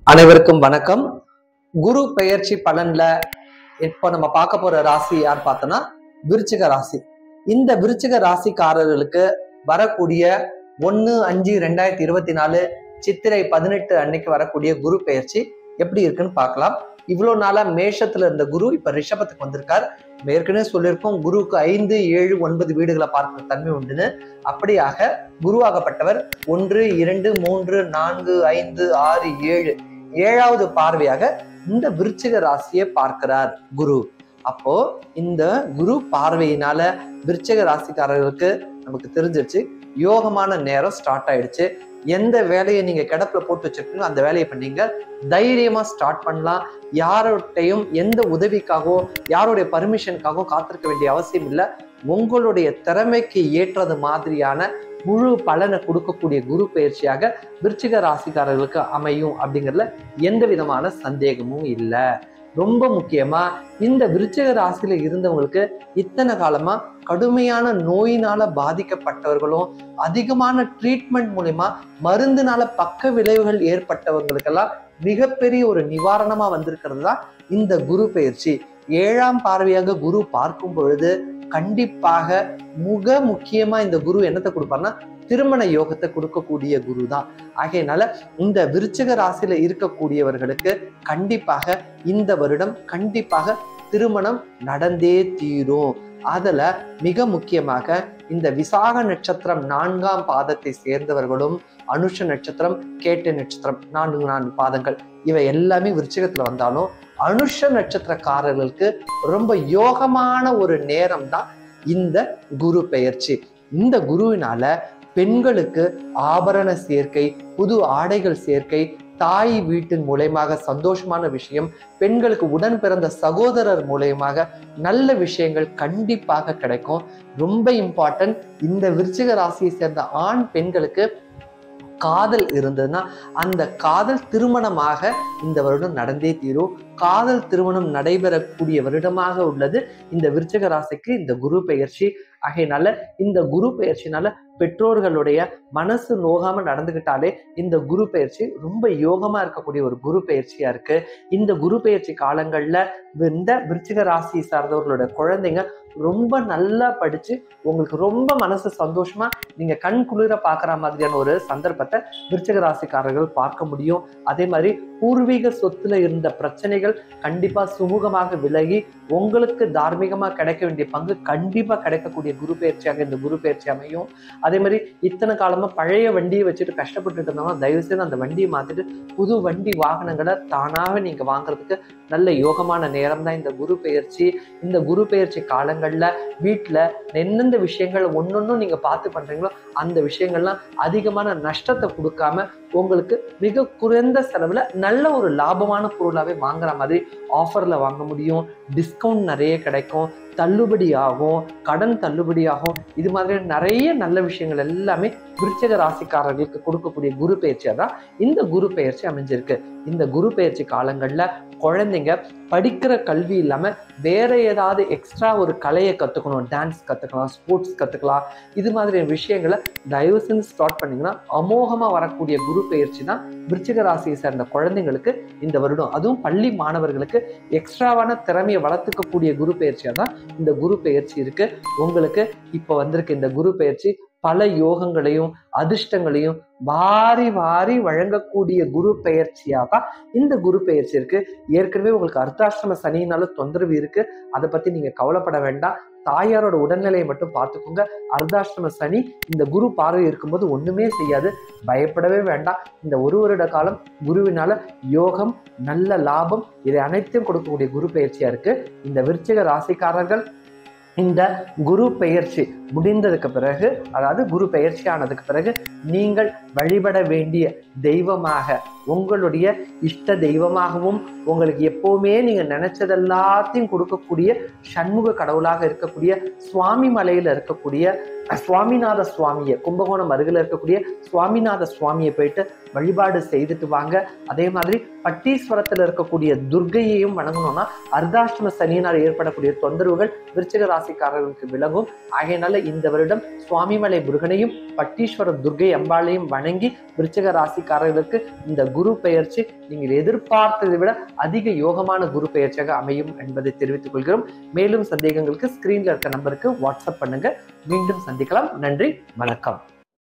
அனைவருக்கும் வணக்கம் குரு பெயர்ச்சி பலன்ல இப்போ நம்ம பார்க்க போற ராசி யார் பார்த்தோம்னா விருச்சிக ராசி இந்த விருச்சிக ராசிக்காரர்களுக்கு வரக்கூடிய ஒன்னு அஞ்சு ரெண்டாயிரத்தி இருபத்தி நாலு சித்திரை பதினெட்டு அன்னைக்கு வரக்கூடிய குரு பெயர்ச்சி எப்படி இருக்குன்னு பார்க்கலாம் இவ்வளவு நாளா மேஷத்துல இருந்த குரு இப்ப ரிஷபத்துக்கு வந்திருக்கார் ஏற்கனவே சொல்லியிருக்கோம் குருவுக்கு ஐந்து ஏழு ஒன்பது வீடுகளை பார்க்கிற தன்மை உண்டுன்னு அப்படியாக குருவாகப்பட்டவர் ஒன்று இரண்டு மூன்று நான்கு ஐந்து ஆறு ஏழு ஏழாவது பார்வையாக இந்த விருச்சிக ராசியை பார்க்கிறார் குரு அப்போ இந்த குரு பார்வையினால விருச்சிக ராசிக்காரர்களுக்கு நமக்கு தெரிஞ்சிருச்சு யோகமான நேரம் ஸ்டார்ட் ஆயிடுச்சு எந்த வேலையை நீங்க கிடப்புல போட்டு வச்சிருக்கீங்களோ அந்த வேலையை இப்ப நீங்க தைரியமா ஸ்டார்ட் பண்ணலாம் யாரோட்டையும் எந்த உதவிக்காகவோ யாருடைய பர்மிஷனுக்காகவோ காத்திருக்க வேண்டிய அவசியம் இல்லை உங்களுடைய திறமைக்கு ஏற்றது மாதிரியான முழு பலனை கொடுக்கக்கூடிய குரு பயிற்சியாக விருச்சிக ராசிக்காரர்களுக்கு அமையும் அப்படிங்கிறதுல எந்த விதமான சந்தேகமும் இல்லை ரொம்ப முக்கியமா இந்த விருச்சிக ராசியில இருந்தவங்களுக்கு இத்தனை காலமா கடுமையான நோயினால பாதிக்கப்பட்டவர்களும் அதிகமான ட்ரீட்மெண்ட் மூலியமா மருந்துனால பக்க விளைவுகள் ஏற்பட்டவங்களுக்கெல்லாம் மிகப்பெரிய ஒரு நிவாரணமா வந்திருக்கிறது தான் இந்த குரு பயிற்சி ஏழாம் பார்வையாக குரு பார்க்கும் பொழுது கண்டிப்பாக முக முக்கியமா இந்த குரு என்னத்தை கொடுப்பாருன்னா திருமண யோகத்தை கொடுக்கக்கூடிய குரு தான் ஆகையினால இந்த விருச்சிக ராசியில இருக்கக்கூடியவர்களுக்கு கண்டிப்பாக இந்த வருடம் கண்டிப்பாக திருமணம் நடந்தே தீரும் அதுல மிக முக்கியமாக இந்த விசாக நட்சத்திரம் நான்காம் பாதத்தை சேர்ந்தவர்களும் அனுஷ நட்சத்திரம் கேட்ட நட்சத்திரம் நான்கு நான்கு பாதங்கள் இவை எல்லாமே விருச்சிகத்துல வந்தாலும் அனுஷ நட்சத்திரக்காரர்களுக்கு ரொம்ப யோகமான ஒரு நேரம் தான் இந்த குரு பெயர்ச்சி இந்த குருவினால பெண்களுக்கு ஆபரண சேர்க்கை புது ஆடைகள் சேர்க்கை தாய் வீட்டின் மூலயமாக சந்தோஷமான விஷயம் பெண்களுக்கு உடன் பிறந்த சகோதரர் மூலயமாக நல்ல விஷயங்கள் கண்டிப்பாக கிடைக்கும் ரொம்ப இம்பார்ட்டன்ட் இந்த விருச்சிக ராசியை சேர்ந்த ஆண் பெண்களுக்கு காதல் இருந்ததுன்னா அந்த காதல் திருமணமாக இந்த வருடம் நடந்தே தீரும் காதல் திருமணம் நடைபெறக்கூடிய வருடமாக உள்ளது இந்த விருச்சிக ராசிக்கு இந்த குரு பெயர்ச்சி ஆகையினால இந்த குரு பெயர்ச்சினால பெற்றோர்களுடைய மனசு நோகாம நடந்துகிட்டாலே இந்த குரு பயிற்சி ரொம்ப யோகமா இருக்கக்கூடிய ஒரு குரு பயிற்சியா இருக்கு இந்த குரு பயிற்சி காலங்கள்ல இந்த விருச்சிக ராசி சார்ந்தவர்களோட குழந்தைங்க ரொம்ப நல்லா படிச்சு உங்களுக்கு ரொம்ப மனசு சந்தோஷமா நீங்க கண் குளிர பாக்குற மாதிரியான ஒரு சந்தர்ப்பத்தை விருச்சிக ராசிக்காரர்கள் பார்க்க முடியும் அதே மாதிரி பூர்வீக சொத்துல இருந்த பிரச்சனைகள் கண்டிப்பா சுமூகமாக விலகி உங்களுக்கு தார்மீகமா கிடைக்க வேண்டிய பங்கு கண்டிப்பா கிடைக்கக்கூடிய குரு பயிற்சியாக இந்த குரு பயிற்சி அமையும் அதே மாதிரி இத்தனை காலமா பழைய வண்டியை வச்சுட்டு கஷ்டப்பட்டுட்டு இருந்தவங்க தயவு செய்து அந்த வண்டியை மாத்திட்டு புது வண்டி வாகனங்களை தானாக நீங்க வாங்குறதுக்கு நல்ல யோகமான நேரம் தான் இந்த குரு பெயர்ச்சி இந்த குரு பெயர்ச்சி காலங்கள்ல வீட்டுல எந்தெந்த விஷயங்கள் ஒன்னொன்னும் நீங்க பார்த்து பண்றீங்களோ அந்த விஷயங்கள்லாம் அதிகமான நஷ்டத்தை கொடுக்காம உங்களுக்கு மிக குறைந்த செலவுல நல்ல ஒரு லாபமான பொருளாவே வாங்குற மாதிரி ஆஃபர்ல வாங்க முடியும் டிஸ்கவுண்ட் நிறைய கிடைக்கும் தள்ளுபடி ஆகும் கடன் தள்ளுபடி ஆகும் இது மாதிரி நிறைய நல்ல விஷயங்கள் எல்லாமே விருச்சக ராசிக்காரர்களுக்கு கொடுக்கக்கூடிய குரு பயிற்சியாக தான் இந்த குரு பயிற்சி அமைஞ்சிருக்கு இந்த குரு பயிற்சி காலங்கள்ல குழந்தைங்க படிக்கிற கல்வி இல்லாம வேற ஏதாவது எக்ஸ்ட்ரா ஒரு கலையை கத்துக்கணும் டான்ஸ் கத்துக்கலாம் ஸ்போர்ட்ஸ் கத்துக்கலாம் இது மாதிரி விஷயங்களை தயவு செஞ்சு ஸ்டார்ட் பண்ணீங்கன்னா அமோகமா வரக்கூடிய குரு பயிற்சி தான் விருச்சிக ராசியை சேர்ந்த குழந்தைங்களுக்கு இந்த வருடம் அதுவும் பள்ளி மாணவர்களுக்கு எக்ஸ்ட்ராவான திறமையை வளர்த்துக்கக்கூடிய குரு பயிற்சியாக தான் இந்த குரு பயிற்சி இருக்கு உங்களுக்கு இப்போ வந்திருக்கு இந்த குரு பயிற்சி பல யோகங்களையும் அதிர்ஷ்டங்களையும் வாரி வாரி வழங்கக்கூடிய குரு பெயர்ச்சியா தான் இந்த குரு பெயர்ச்சி இருக்கு ஏற்கனவே உங்களுக்கு அர்த்தாஷ்டம சனியினால தொந்தரவு இருக்கு அதை பத்தி நீங்க கவலைப்பட வேண்டாம் தாயாரோட உடல்நிலையை மட்டும் பார்த்துக்கோங்க அர்த்தாஷ்டம சனி இந்த குரு பார்வை இருக்கும்போது ஒண்ணுமே செய்யாது பயப்படவே வேண்டாம் இந்த ஒரு வருட காலம் குருவினால யோகம் நல்ல லாபம் இதை அனைத்தையும் கொடுக்கக்கூடிய குரு பயிற்சியா இருக்கு இந்த விருச்சிக ராசிக்காரர்கள் இந்த குரு பெயர்ச்சி முடிந்ததுக்கு பிறகு அதாவது குரு பெயர்ச்சி ஆனதுக்கு பிறகு நீங்கள் வழிபட வேண்டிய தெய்வமாக உங்களுடைய இஷ்ட தெய்வமாகவும் உங்களுக்கு எப்பவுமே நீங்க நினைச்சது எல்லாத்தையும் கொடுக்கக்கூடிய சண்முக கடவுளாக இருக்கக்கூடிய சுவாமி மலையில இருக்கக்கூடிய சுவாமிநாத சுவாமியை கும்பகோணம் அருகில் இருக்கக்கூடிய சுவாமிநாத சுவாமியை போயிட்டு வழிபாடு செய்துட்டு வாங்க அதே மாதிரி பட்டீஸ்வரத்தில் இருக்கக்கூடிய துர்க்கையையும் வணங்கணும்னா அர்த்தாஷ்டம சனியினால் ஏற்படக்கூடிய தொந்தரவுகள் விருச்சிக ராசிக்காரர்களுக்கு விலகும் ஆகையினால இந்த வருடம் சுவாமிமலை முருகனையும் பட்டீஸ்வர துர்க்கை அம்பாளையும் வணங்கி விருச்சிக ராசிக்காரர்களுக்கு இந்த குரு பெயர்ச்சி நீங்கள் எதிர்பார்த்ததை விட அதிக யோகமான குரு பெயர்ச்சியாக அமையும் என்பதை தெரிவித்துக் கொள்கிறோம் மேலும் சந்தேகங்களுக்கு ஸ்கிரீன்ல இருக்க நம்பருக்கு வாட்ஸ்அப் பண்ணுங்க மீண்டும் சந்திக்கலாம் நன்றி வணக்கம்